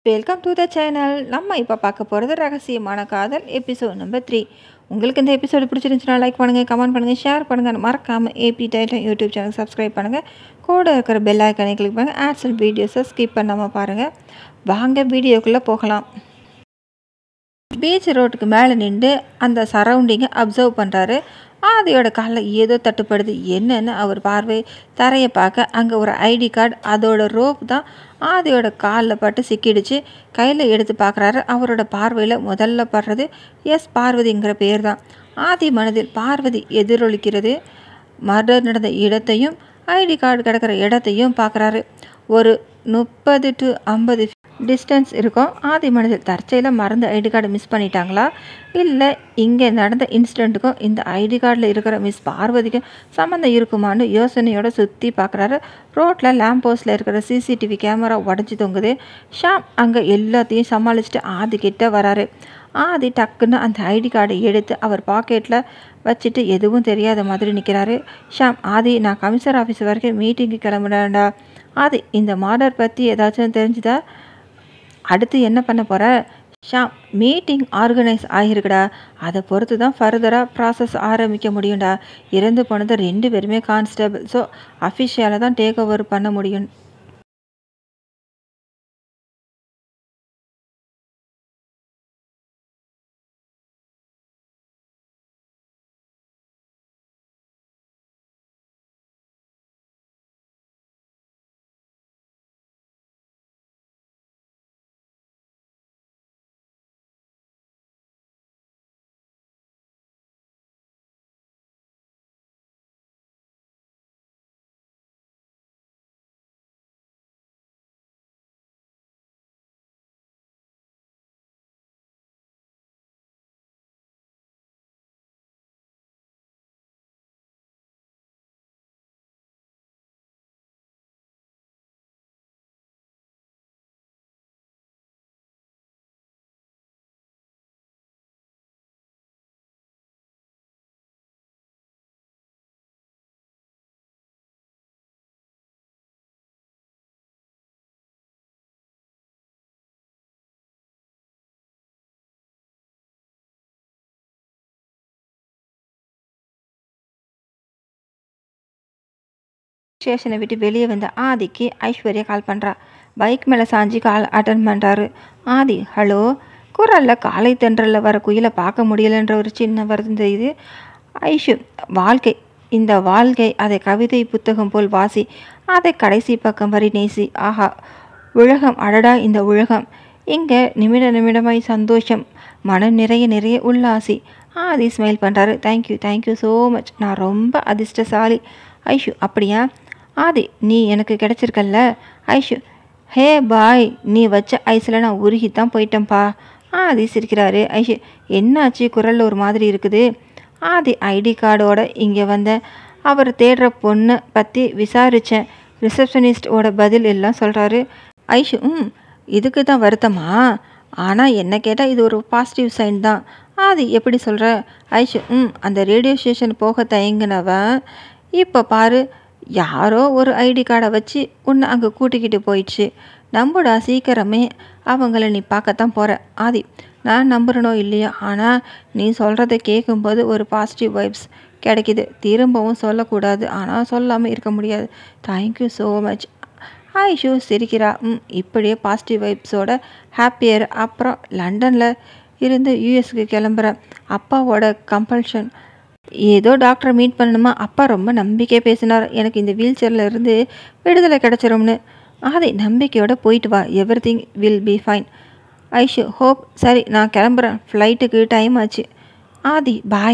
Welcome to the channel நம்ம இப்போ பார்க்க போகிறது ரகசியமான காதல் எபிசோட் நம்பர் த்ரீ உங்களுக்கு இந்த எபிசோடு பிடிச்சிருந்துச்சுன்னா லைக் பண்ணுங்கள் கமெண்ட் பண்ணுங்கள் ஷேர் பண்ணுங்கள் மறக்காமல் AB Titan YouTube channel subscribe பண்ணுங்கள் கூட இருக்கிற பெல் ஐக்கனை கிளிக் பண்ணுங்கள் ஆட்ஸ் அண்ட் வீடியோஸை ஸ்கிப் பண்ணாமல் பாருங்கள் வாங்க வீடியோக்குள்ளே போகலாம் பீச் ரோட்டுக்கு மேலே நின்று அந்த சரௌண்டிங்கை அப்சர்வ் பண்ணுறாரு ஆதியோட காலில் ஏதோ தட்டுப்படுது என்னன்னு அவர் பார்வை தரையை பார்க்க அங்கே ஒரு ஐடி கார்டு அதோட ரோப் தான் ஆதியோட காலில் பட்டு சிக்கிடுச்சு கையில் எடுத்து பார்க்குறாரு அவரோட பார்வையில் முதல்ல படுறது எஸ் பார்வதிங்கிற பேர் தான் ஆதி மனதில் பார்வதி எதிரொலிக்கிறது மர்டர் நடந்த இடத்தையும் ஐடி கார்டு கிடக்கிற இடத்தையும் பார்க்குறாரு ஒரு முப்பது டு ஐம்பது டிஸ்டன்ஸ் இருக்கும் ஆதி மனதில் தற்செயலாக மறந்து ஐடி கார்டு மிஸ் பண்ணிட்டாங்களா இல்லை இங்கே நடந்த இன்சிடெண்ட்டுக்கும் இந்த ஐடி கார்டில் இருக்கிற மிஸ் பார்வதிக்கும் சம்மந்தம் இருக்குமான்னு யோசனையோட சுற்றி பார்க்குறாரு ரோட்டில் லேம்ப் போஸ்ட்டில் இருக்கிற சிசிடிவி கேமரா உடஞ்சி தொங்குது ஷாம் அங்கே எல்லாத்தையும் சமாளிச்சுட்டு ஆதி கிட்ட வராரு ஆதி டக்குன்னு அந்த ஐடி கார்டை எடுத்து அவர் பாக்கெட்டில் வச்சுட்டு எதுவும் தெரியாத மாதிரி நிற்கிறாரு ஷாம் ஆதி நான் கமிஷனர் ஆஃபீஸ் வரைக்கும் மீட்டிங்கு கிளம்புறேன்டா ஆதி இந்த மாடர் பற்றி ஏதாச்சும் தெரிஞ்சுதா அடுத்து என்ன பண்ண போகிற ஷாம் மீட்டிங் ஆர்கனைஸ் ஆகிருக்குடா அதை பொறுத்து தான் ஃபர்தராக ப்ராசஸ் ஆரம்பிக்க முடியும்டா இறந்து போனது ரெண்டு பேருமே கான்ஸ்டபிள் ஸோ அஃபிஷியலாக தான் டேக் ஓவர் பண்ண முடியும் ஸ்டேஷனை விட்டு வெளியே வந்த ஆதிக்கு ஐஸ்வர்யா கால் பண்ணுறா பைக் மேலே சாஞ்சி கால் அட்டன் பண்ணுறாரு ஆதி ஹலோ குரலில் காலை தென்றலில் வர குயிலை பார்க்க முடியலன்ற ஒரு சின்ன வருத்தம் தெரியுது ஐஷு வாழ்க்கை இந்த வாழ்க்கை அதை கவிதை புத்தகம் போல் வாசி அதை கடைசி பக்கம் வரி நேசி ஆஹா உலகம் அடடா இந்த உலகம் இங்கே நிமிட நிமிடமாய் சந்தோஷம் மனம் நிறைய நிறைய உல்லாசி ஆதி ஸ்மைல் பண்ணுறாரு தேங்க்யூ தேங்க்யூ ஸோ மச் நான் ரொம்ப அதிர்ஷ்டசாலி ஐஷு அப்படியா ஆதி நீ எனக்கு கிடச்சிருக்கல்ல ஐஷு ஹே பாய் நீ வச்ச ஐஸில் நான் உருகி தான் போயிட்டேன்ப்பா ஆதி சிரிக்கிறாரு ஐஷு என்னாச்சு குரலில் ஒரு மாதிரி இருக்குது ஆதி ஐடி கார்டோட இங்கே வந்த அவர் தேடுற பொண்ணை பற்றி விசாரித்தேன் ரிசப்ஷனிஸ்டோட பதில் எல்லாம் சொல்கிறாரு ஐஷு ம் இதுக்கு தான் வருத்தமா ஆனால் என்ன கேட்டால் இது ஒரு பாசிட்டிவ் சைன் தான் ஆதி எப்படி சொல்கிற ஐஷு ம் அந்த ரேடியோ ஸ்டேஷன் போக தயங்கினவன் இப்போ பாரு யாரோ ஒரு ஐடி கார்டை வச்சு உன்னை அங்கே கூட்டிக்கிட்டு போயிடுச்சு நம்புடா சீக்கிரமே அவங்கள நீ பார்க்கத்தான் போகிற ஆதி நான் நம்புறனோ இல்லையோ ஆனால் நீ சொல்கிறத கேட்கும்போது ஒரு பாசிட்டிவ் வைப்ஸ் கிடைக்கிது திரும்பவும் சொல்லக்கூடாது ஆனால் சொல்லாமல் இருக்க முடியாது தேங்க்யூ ஸோ மச் ஐஷு சிரிக்கிறா ம் இப்படியே பாசிட்டிவ் வைப்ஸோட ஹாப்பியர் அப்புறம் லண்டனில் இருந்து யூஎஸ்க்கு கிளம்புறேன் அப்பாவோட கம்பல்ஷன் ஏதோ டாக்டரை மீட் பண்ணணுமா அப்பா ரொம்ப நம்பிக்கையாக பேசினார் எனக்கு இந்த வீல் சேரில் இருந்து விடுதலை கிடச்சிரும்னு அதை நம்பிக்கையோட போயிட்டு வா everything will be fine Aishu hope சரி நான் கிளம்புறேன் ஃப்ளைட்டுக்கு டைம் ஆச்சு ஆதி பாய்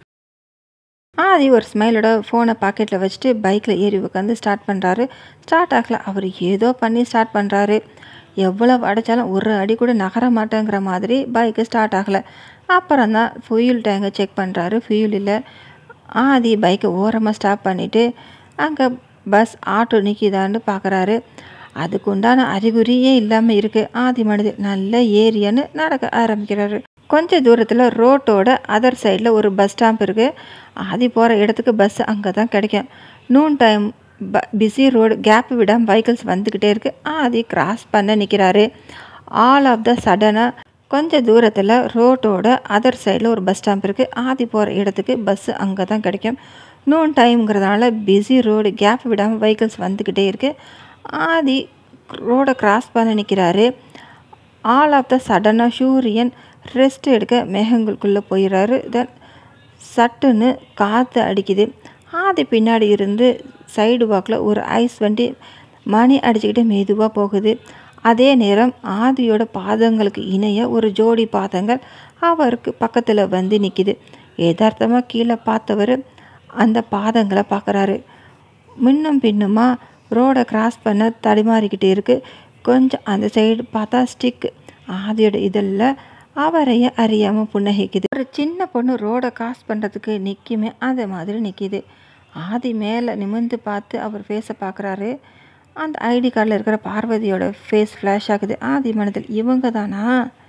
ஆதி ஒரு ஸ்மைலோட ஃபோனை பாக்கெட்டில் வச்சுட்டு பைக்கில் ஏறி உட்காந்து ஸ்டார்ட் பண்ணுறாரு ஸ்டார்ட் ஆகல அவர் ஏதோ பண்ணி ஸ்டார்ட் பண்ணுறாரு எவ்வளோ அடைச்சாலும் ஒரு அடி கூட நகர மாட்டேங்கிற மாதிரி பைக்கு ஸ்டார்ட் ஆகலை அப்புறம் தான் ஃபியூல் டேங்கை செக் பண்ணுறாரு ஃபியூல் இல்லை ஆதி பைக்கை ஓரமாக ஸ்டாப் பண்ணிவிட்டு அங்கே பஸ் ஆட்டோ நிற்கிதான்னு பார்க்குறாரு அதுக்கு உண்டான அறிகுறியே இல்லாமல் இருக்குது ஆதி மனித நல்ல ஏரியான்னு நடக்க ஆரம்பிக்கிறாரு கொஞ்ச தூரத்தில் ரோட்டோட அதர் சைடில் ஒரு பஸ் ஸ்டாப் இருக்குது ஆதி போகிற இடத்துக்கு பஸ் அங்கே தான் கிடைக்கும் நூன் டைம் ப பிஸி ரோடு கேப் விடாமல் வெஹிக்கிள்ஸ் வந்துக்கிட்டே இருக்குது ஆதி கிராஸ் பண்ண நிற்கிறாரு ஆல் ஆஃப் த சடனாக கொஞ்சம் தூரத்தில் ரோட்டோட அதர் சைடில் ஒரு பஸ் ஸ்டாப் இருக்குது ஆதி போகிற இடத்துக்கு பஸ்ஸு அங்கே தான் கிடைக்கும் நூன் டைம்ங்கிறதுனால பிஸி ரோடு கேப் விடாமல் வெஹிக்கிள்ஸ் வந்துக்கிட்டே இருக்குது ஆதி ரோடை கிராஸ் பண்ண நிற்கிறாரு ஆல் ஆஃப் த சடனாக சூரியன் ரெஸ்ட் எடுக்க மேகங்களுக்குள்ளே போயிடுறாரு தென் சட்டுன்னு காற்று அடிக்குது ஆதி பின்னாடி இருந்து சைடு வாக்கில் ஒரு ஐஸ் வண்டி மணி அடிச்சுக்கிட்டு மெதுவாக போகுது அதே நேரம் ஆதியோட பாதங்களுக்கு இணைய ஒரு ஜோடி பாதங்கள் அவருக்கு பக்கத்தில் வந்து நிற்கிது யதார்த்தமாக கீழே பார்த்தவர் அந்த பாதங்களை பார்க்குறாரு முன்னும் பின்னுமா ரோடை கிராஸ் பண்ண தடுமாறிக்கிட்டு இருக்கு கொஞ்சம் அந்த சைடு பார்த்தா ஸ்டிக் ஆதியோட இதில் அவரையே அறியாமல் புன்னகைக்குது ஒரு சின்ன பொண்ணு ரோடை கிராஸ் பண்ணுறதுக்கு நிற்குமே அதே மாதிரி நிற்கிது ஆதி மேலே நிமிர்ந்து பார்த்து அவர் ஃபேஸை பார்க்குறாரு அந்த ஐடி கார்டில் இருக்கிற பார்வதியோட ஃபேஸ் ஃப்ளாஷ் ஆகுது ஆதி மனதில் இவங்க தானா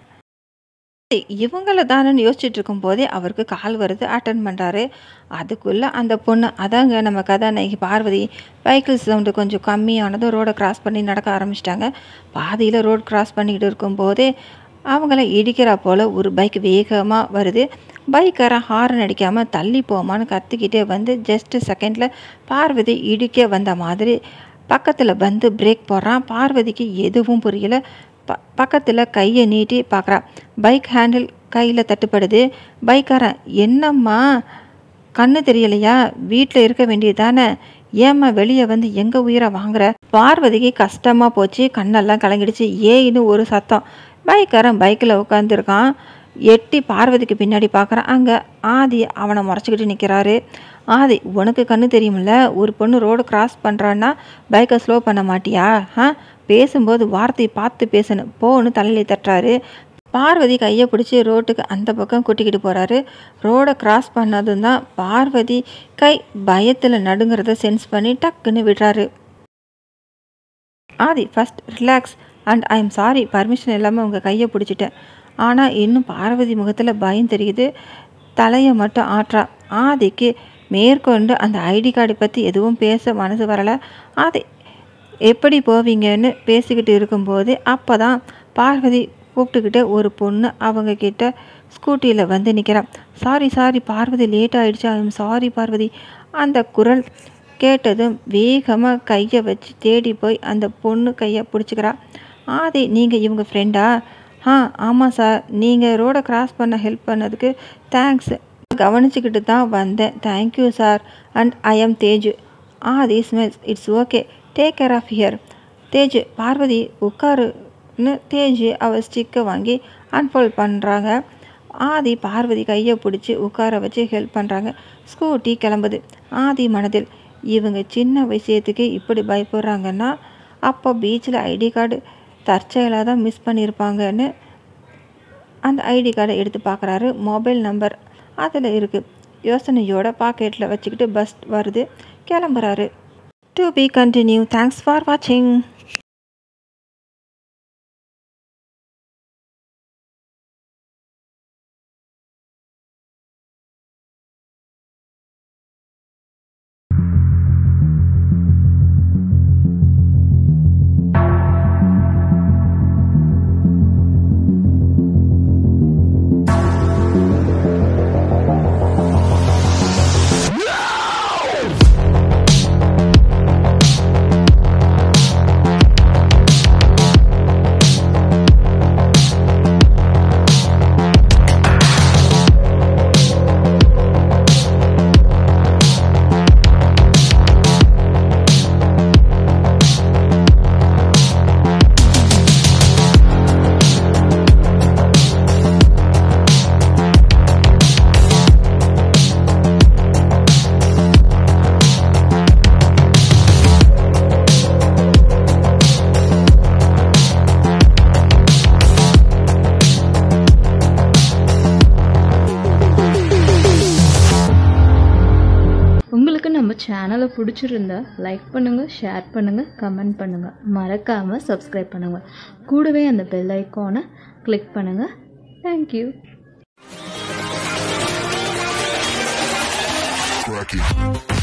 இவங்கள தானேன்னு யோசிச்சுட்டு இருக்கும்போதே அவருக்கு கால் வருது அட்டன் பண்ணுறாரு அதுக்குள்ளே அந்த பொண்ணு அதாங்க நம்ம கதாநாயகி பார்வதி வெஹிக்கிள் சவுண்டு கொஞ்சம் கம்மியானதும் ரோடை கிராஸ் பண்ணி நடக்க ஆரம்பிச்சிட்டாங்க பாதியில் ரோடு கிராஸ் பண்ணிக்கிட்டு இருக்கும்போதே அவங்கள இடிக்கிறா போல் ஒரு பைக் வேகமாக வருது பைக்காரன் ஹாரன் அடிக்காமல் தள்ளி போமான்னு கத்திக்கிட்டே வந்து ஜஸ்ட் செகண்டில் பார்வதி இடிக்க வந்த மாதிரி பக்கத்தில் வந்து பிரேக் போடுறான் பார்வதிக்கு எதுவும் புரியல ப பக்கத்தில் கையை நீட்டி பார்க்குறா பைக் ஹேண்டில் கையில் தட்டுப்படுது பைக்காரன் என்னம்மா கண்ணு தெரியலையா வீட்டில் இருக்க வேண்டியது தானே ஏம்மா வெளியே வந்து எங்கள் உயிரை வாங்குற பார்வதிக்கு கஷ்டமாக போச்சு கண்ணெல்லாம் கலங்கிடுச்சு ஏன்னு ஒரு சத்தம் பைக்காரன் பைக்கில் உட்காந்துருக்கான் எட்டி பார்வதிக்கு பின்னாடி பார்க்குறான் அங்கே ஆதி அவனை முறைச்சிக்கிட்டு நிற்கிறாரு ஆதி உனக்கு கண்ணு தெரியுமில்ல ஒரு பொண்ணு ரோடு கிராஸ் பண்ணுறான்னா பைக்கை ஸ்லோ பண்ண மாட்டியா ஆ பேசும்போது வார்த்தையை பார்த்து பேசணும் போன்னு தலையில தட்டுறாரு பார்வதி கையை பிடிச்சி ரோட்டுக்கு அந்த பக்கம் கூட்டிக்கிட்டு போகிறாரு ரோடை கிராஸ் பண்ணதும் தான் பார்வதி கை பயத்தில் நடுங்கிறத சென்ஸ் பண்ணி டக்குன்னு விடுறாரு Aadhi first relax and I am sorry permission இல்லாமல் உங்கள் கையை பிடிச்சிட்டேன் ஆனால் இன்னும் பார்வதி முகத்தில் பயம் தெரியுது தலையை மட்டும் ஆட்டுறா ஆதிக்கு மேற்கொண்டு அந்த ஐடி கார்டை பற்றி எதுவும் பேச மனசு வரலை ஆதி எப்படி போவீங்கன்னு பேசிக்கிட்டு இருக்கும்போது அப்போ தான் பார்வதி கூப்பிட்டுக்கிட்டே ஒரு பொண்ணு அவங்க கிட்ட ஸ்கூட்டியில் வந்து நிற்கிறான் சாரி சாரி பார்வதி லேட் ஆகிடுச்சு ஐம் சாரி பார்வதி அந்த குரல் கேட்டதும் வேகமாக கையை வச்சு தேடி போய் அந்த பொண்ணு கையை பிடிச்சிக்கிறா ஆதி நீங்கள் இவங்க ஃப்ரெண்டா ஆ ஆமாம் சார் நீங்கள் ரோடை கிராஸ் பண்ண ஹெல்ப் பண்ணதுக்கு தேங்க்ஸ் கவனிச்சுக்கிட்டு தான் வந்தேன் thank you sir and I am Teju Aadhi smells it's okay take care of here Teju Parvathi உட்காருன்னு தேஜு அவள் ஸ்டிக்கை வாங்கி அன்ஃபோல்ட் பண்ணுறாங்க ஆதி பார்வதி கையை பிடிச்சி உட்கார வச்சு ஹெல்ப் பண்ணுறாங்க ஸ்கூட்டி கிளம்புது ஆதி மனதில் இவங்க சின்ன விஷயத்துக்கு இப்படி பயப்படுறாங்கன்னா அப்போ பீச்சில் ஐடி கார்டு தற்செயலாக தான் மிஸ் பண்ணியிருப்பாங்கன்னு அந்த ஐடி கார்டை எடுத்து பார்க்குறாரு மொபைல் நம்பர் அதில் இருக்குது யோசனையோட பாக்கெட்டில் வச்சுக்கிட்டு பஸ் வருது கிளம்புறாரு to be continue thanks for வாட்சிங் உங்களுக்கு நம்ம சேனலை பிடிச்சிருந்தா லைக் பண்ணுங்கள் ஷேர் பண்ணுங்கள் கமெண்ட் பண்ணுங்கள் மறக்காமல் சப்ஸ்கிரைப் பண்ணுங்கள் கூடவே அந்த பெல் ஐக்கானை கிளிக் பண்ணுங்கள் தேங்க்யூ Cracky.